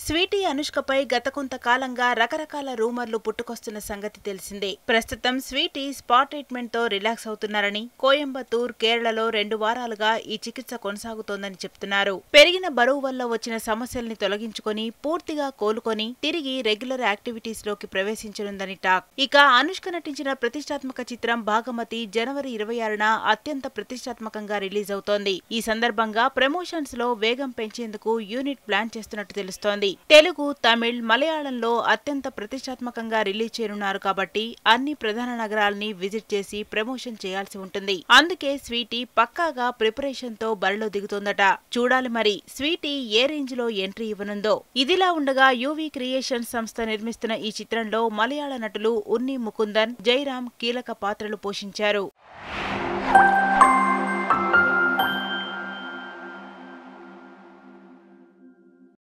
Sweety అనుష్కపై గత కొంతకాలంగా రకరకాల రూమర్లు పుట్టుకొస్తున్న సంగతి తెలిసిందే ప్రస్తుతం స్వీటీ స్పాట్ ట్రీట్మెంట్ తో రిలాక్స్ అవుతున్నారని కోయంబత్తూర్ కేరళలో రెండు వారాలుగా ఈ చికిత్స కొనసాగుతోందని చెప్తున్నారు పెరిగిన బరువు వల్ల వచ్చిన సమస్యల్ని తొలగించుకొని పూర్తిగా కోలుకొని తిరిగి రెగ్యులర్ యాక్టివిటీస్ లోకి ప్రవేశించనుందని టాక్ ఇక అనుష్క నటించిన ప్రతిష్టాత్మక చిత్రం భాగమతి జనవరి ఇరవై ఆరున అత్యంత ప్రతిష్టాత్మకంగా రిలీజ్ అవుతోంది ఈ సందర్భంగా ప్రమోషన్స్ లో వేగం పెంచేందుకు యూనిట్ ప్లాన్ చేస్తున్నట్టు తెలుస్తోంది తెలుగు తమిళ్ మలయాళంలో అత్యంత ప్రతిష్టాత్మకంగా రిలీజ్ చేయనున్నారు కాబట్టి అన్ని ప్రధాన నగరాల్ని విజిట్ చేసి ప్రమోషన్ చేయాల్సి ఉంటుంది అందుకే స్వీటీ పక్కాగా ప్రిపరేషన్ తో బరిలో దిగుతోందట చూడాలి మరి స్వీటీ ఏ రేంజ్ లో ఎంట్రీ ఇవ్వనుందో ఇదిలా ఉండగా యూవీ క్రియేషన్స్ సంస్థ నిర్మిస్తున్న ఈ చిత్రంలో మలయాళ నటులు ఉన్ని ముకుందన్ జైరామ్ కీలక పాత్రలు పోషించారు